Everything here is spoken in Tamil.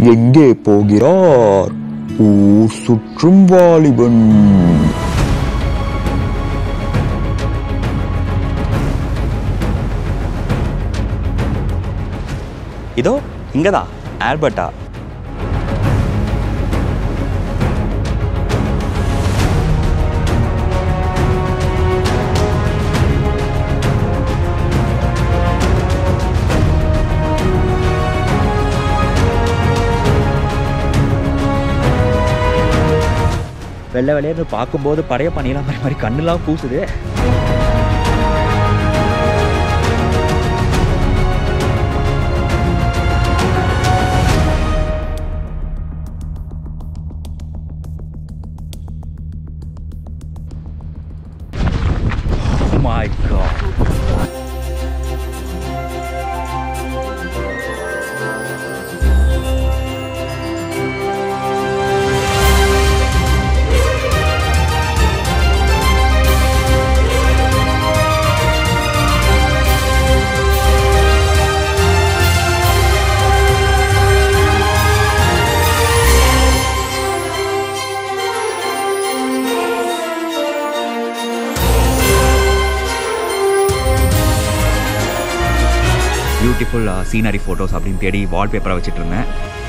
எங்கே போகிறார் ஊர் சுற்றும் வாலிபன் இதோ இங்கதான் ஆல்பர்ட்டா வெள்ளை வெளியேன்னு பார்க்கும்போது படைய பண்ணிடலாம் மாதிரி மாதிரி கண்ணுலாம் கூசுது Oh my god. Beautiful scenery photos அப்படின்னு தேடி வால்பேப்பரை வச்சுட்டு இருந்தேன்